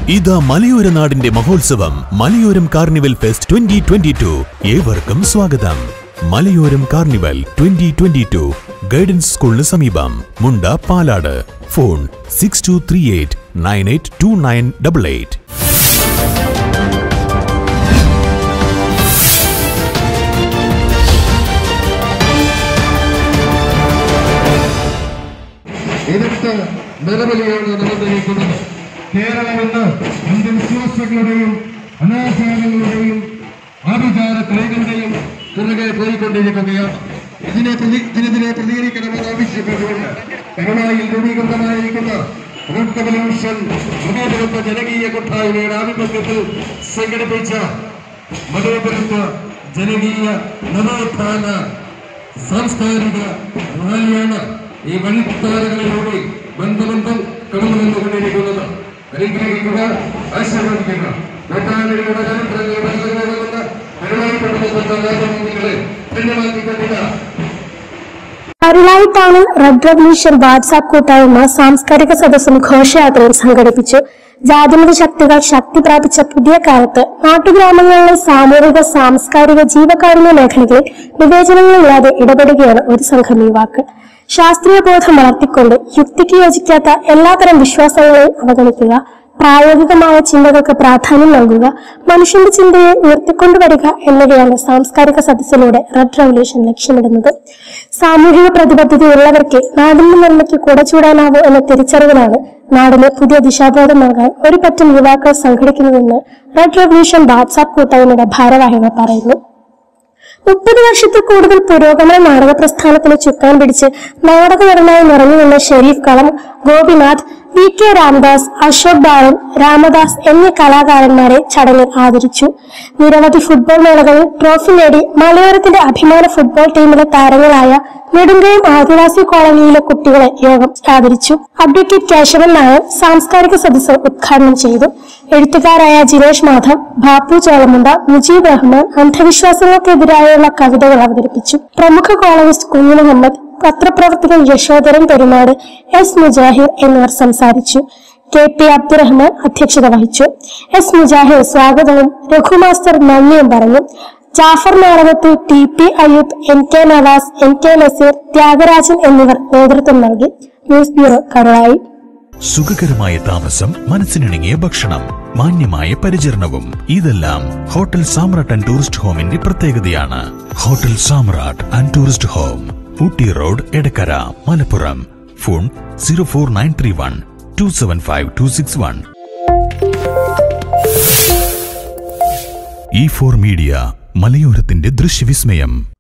ഇതാ മലയോര നാടിന്റെ മഹോത്സവം മലയോരം carnival fest twenty twenty two ഏവർക്കും സ്വാഗതം മലയോരം carnival twenty twenty two guidance സ്കൂളിന് സമീപം Munda Palad phone six two three eight nine eight two nine double eight എതിർത്ത നിലവിളിയാണ് നടന്നിരിക്കുന്നത് കേരളം ഇന്ന് അന്ധവിശ്വാസങ്ങളുടെയും അനാചാരങ്ങളുടെയും ആഭിചാര ക്രൈകളുടെയും പുറകെ പോയിക്കൊണ്ടിരിക്കുകയാണ് ഇതിനെ പ്രതി ഇതിനെതിരെ പ്രതികരിക്കണമെന്ന് ആവശ്യപ്പെട്ടുകൊണ്ട് കരുണായിൽ രൂപീകൃതമായിരിക്കുന്ന റെഡ് റവല്യൂഷൻ മതേതരത്വ ജനകീയ കൂട്ടായ്മയുടെ ആഭിമുഖ്യത്തിൽ സംഘടിപ്പിച്ച മതേതരത്വ ജനകീയ നവോത്ഥാന സാംസ്കാരിക റാലിയാണ് ഈ വഴിത്താരകളിലൂടെ ബന്ധബന്ധം കടന്നു വന്നുകൊണ്ടിരിക്കുന്നത് അനുഗ്രഹിക്കുക ആശീർവദിക്കുക വെട്ടാനടിയുടെ ചരിത്രങ്ങൾ മനസ്സിലാകുന്ന കരുണായിപ്പെടുന്ന രാജമന്ത്രികളെ ധന്യമാക്കിക്കൊണ്ടില്ല കരുളായി ടൗണിൽ റെഡ് റവല്യൂഷൻ വാട്സാപ്പ് കൂട്ടായ്മ സാംസ്കാരിക സദസ്സും ഘോഷയാത്രയും സംഘടിപ്പിച്ചു ജാതിമത ശക്തികൾ ശക്തി പ്രാപിച്ച പുതിയ കാലത്ത് നാട്ടുഗ്രാമങ്ങളിലെ സാമൂഹിക സാംസ്കാരിക ജീവകാരുണ്യ മേഖലകളിൽ വിവേചനങ്ങളില്ലാതെ ഇടപെടുകയാണ് ഒരു സംഘം യുവാക്കൾ ശാസ്ത്രീയ ബോധം വളർത്തിക്കൊണ്ട് യുക്തിക്ക് യോജിക്കാത്ത എല്ലാത്തരം വിശ്വാസങ്ങളെയും അവഗണിക്കുക പ്രായോഗികമായ ചിന്തകൾക്ക് പ്രാധാന്യം നൽകുക മനുഷ്യന്റെ ചിന്തയെ ഉയർത്തിക്കൊണ്ടുവരിക എന്നിവയാണ് സാംസ്കാരിക സദസ്സിലൂടെ റെഡ് റവല്യൂഷൻ ലക്ഷ്യമിടുന്നത് സാമൂഹിക പ്രതിബദ്ധതയുള്ളവർക്ക് നാടിന്റെ നന്മയ്ക്ക് കൂടെ ചൂടാനാവൂ എന്ന തിരിച്ചറിവിലാണ് നാടിന് പുതിയ ദിശാബോധം നൽകാൻ ഒരു പറ്റം യുവാക്കൾ സംഘടിക്കുന്നതെന്ന് റെഡ് റവല്യൂഷൻ വാട്സാപ്പ് കൂട്ടായ്മയുടെ ഭാരവാഹികൾ പറയുന്നു മുപ്പത് വർഷത്തിൽ കൂടുതൽ പുരോഗമന നാടക പ്രസ്ഥാനത്തിന് ചുക്കാൻ പിടിച്ച് നാടക നടനായി നിറഞ്ഞു നിന്ന ഷെരീഫ് കളം ഗോപിനാഥ് വി കെ രാംദാസ് അശോക് ബാലൻ രാമദാസ് എന്നീ കലാകാരന്മാരെ ചടങ്ങിൽ ആദരിച്ചു നിരവധി ഫുട്ബോൾ മേളകളിൽ ട്രോഫി നേടി മലയോരത്തിന്റെ അഭിമാന ഫുട്ബോൾ ടീമിലെ താരങ്ങളായ നെടുങ്കയം ആദിവാസി കോളനിയിലെ കുട്ടികളെ യോഗം ആദരിച്ചു അഡ്വക്കേറ്റ് കേശവൻ നായർ സാംസ്കാരിക സദസ്സ് ഉദ്ഘാടനം ചെയ്തു എഴുത്തുകാരായ ജിനേഷ് മാധവ് ബാപ്പു ചോളമുണ്ട മുജീബ് റഹ്മാൻ അന്ധവിശ്വാസങ്ങൾക്കെതിരായുള്ള കവിതകൾ അവതരിപ്പിച്ചു പ്രമുഖ കോളനിസ്റ്റ് കുഞ്ഞു മുഹമ്മദ് പത്രപ്രവർത്തകൻ യശോധരൻ പെരുമാട് എസ് മുജാഹിർ എന്നിവർ സംസാരിച്ചു കെ പി അബ്ദുറഹ്മാൻ അധ്യക്ഷത വഹിച്ചു എസ് മുജാഹിർ സ്വാഗതവും രഘു മാസ്റ്റർ നന്ദിയും പറഞ്ഞു ജാഫർ നാടകത്തിൽ T P Ayyub N K Navas N K Nazeer Thyagarajan എന്നിവർ നേതൃത്വം നൽകി ന്യൂസ് ബ്യൂറോ കരുളായി സുഖകരമായ താമസം മനസ്സിനിണങ്ങിയ ഭക്ഷണം മാന്യമായ പരിചരണവും ഇതെല്ലാം ഹോട്ടൽ സാമ്രാട്ട് ആൻഡ് ടൂറിസ്റ്റ് ഹോമിന്റെ പ്രത്യേകതയാണ് hotel Samrat and tourist home Ooty road Edakkara Malappuram phone zero four nine three one two seven five two six one E four media മലയോരത്തിന്റെ ദൃശ്യവിസ്മയം